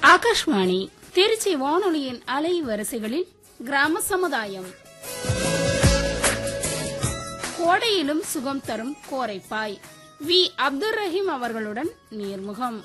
ஆகாஷ்வாணி திருச்சி வானொலியின் அலை வரிசைகளில் கிராம சமுதாயம் கோடையிலும் சுகம் தரும் கோரைப்பாய் வி அப்துல் ரஹீம் அவர்களுடன் நேர்முகம்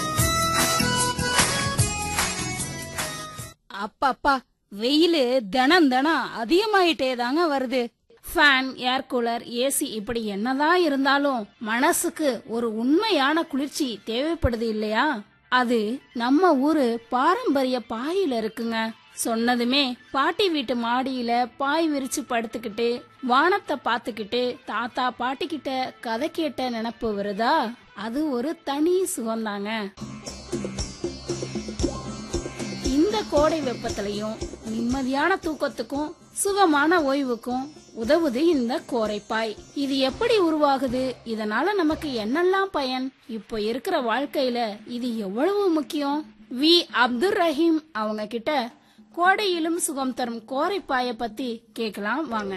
அப்பப்பா வெயிலு தினம் தினம் அதிகமாயிட்டே தாங்க வருது ஃபேன் ஏர் கூலர் ஏசி இப்படி என்னதான் இருந்தாலும் மனசுக்கு ஒரு உண்மையான குளிர்ச்சி தேவைப்படுது இல்லையா அது நம்ம ஊரு பாரம்பரிய பாயில இருக்குங்க சொன்னதுமே பாட்டி வீட்டு மாடியில பாய் விரிச்சு படுத்துக்கிட்டு வானத்தை பார்த்துக்கிட்டு தாத்தா பாட்டி கிட்ட கதை கேட்ட நினப்பு வருதா அது ஒரு தனி சுகம்தாங்க இந்த கோடை வெப்பத்திலையும் நிம்மதியான தூக்கத்துக்கும் சுகமான ஓய்வுக்கும் உதவுது இந்த கோரைப்பாய் இது எப்படி உருவாகுது இதனால நமக்கு என்னெல்லாம் பயன் இப்போ இருக்கிற வாழ்க்கையில இது எவ்வளவு முக்கியம் வி அப்துல் ரஹீம் அவங்க கிட்ட கோடையிலும் சுகம் தரும் கோரைப்பாய பத்தி கேட்கலாம் வாங்க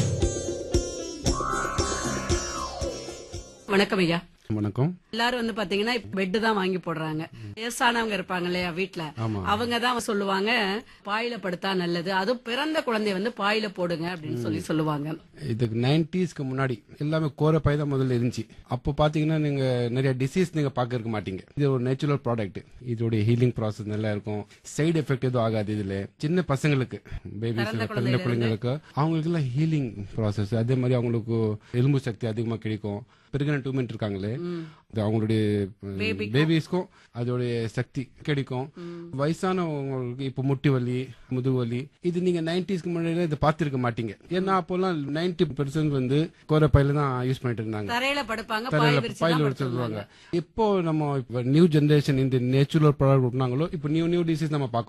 வணக்கம் ஐயா வணக்கம் எல்லாரும் வந்து பாத்தீங்கன்னா பெட் தான் வாங்கி போடுறாங்க வயசானவங்க இருப்பாங்க இல்லையா வீட்டுல ஆமா. அவங்க தான் சொல்லுவாங்க பாயில படுத்தா நல்லது அதுவும் பிறந்த குழந்தைய வந்து பாயில போடுங்க அப்படின்னு சொல்லி சொல்லுவாங்க இதுக்கு நைன்டிஸ்க்கு முன்னாடி எல்லாமே கோரப்பாய் தான் முதல்ல இருந்துச்சு அப்போ பாத்தீங்கன்னா நீங்க நிறைய டிசீஸ் நீங்க பார்க்க இருக்க மாட்டீங்க இது ஒரு நேச்சுரல் ப்ராடக்ட் இதோடைய ஹீலிங் ப்ராசஸ் நல்லா இருக்கும் சைடு எஃபெக்ட் எதுவும் ஆகாது இதுல சின்ன பசங்களுக்கு பேபிஸ் பிறந்த பிள்ளைங்களுக்கு அவங்களுக்கு எல்லாம் ஹீலிங் ப்ராசஸ் அதே மாதிரி அவங்களுக்கு எலும்பு சக்தி அதிகமா கிடைக்கும் பிரெக்னன்ட் உமன் இருக்காங்களே அது அவங்களுடைய பேபிஸ்க்கும் அதோடைய சக்தி கிடைக்கும் வயசானவங்களுக்கு இப்போ முட்டி வலி முதுகு வலி இது நீங்க நைன்டிஸ்க்கு முன்னாடி இதை பார்த்திருக்க மாட்டீங்க ஏன்னா அப்போல்லாம் நைன்டி பெர்சன்ட் வந்து கோரப்பையில தான் யூஸ் பண்ணிட்டு இருந்தாங்க தரையில படுப்பாங்க பாய் தரையில விரிச்சு பாயில தான் வச்சு படுத்துருவாங்க சொல்லுவாங்க இப்போ நம்ம நியூ ஜெனரேஷன் இந்த நேச்சுரல் ப்ராடக்ட் விட்டாங்களோ இப்போ நியூ நியூ டிசீஸ் நம்ம பார்க்க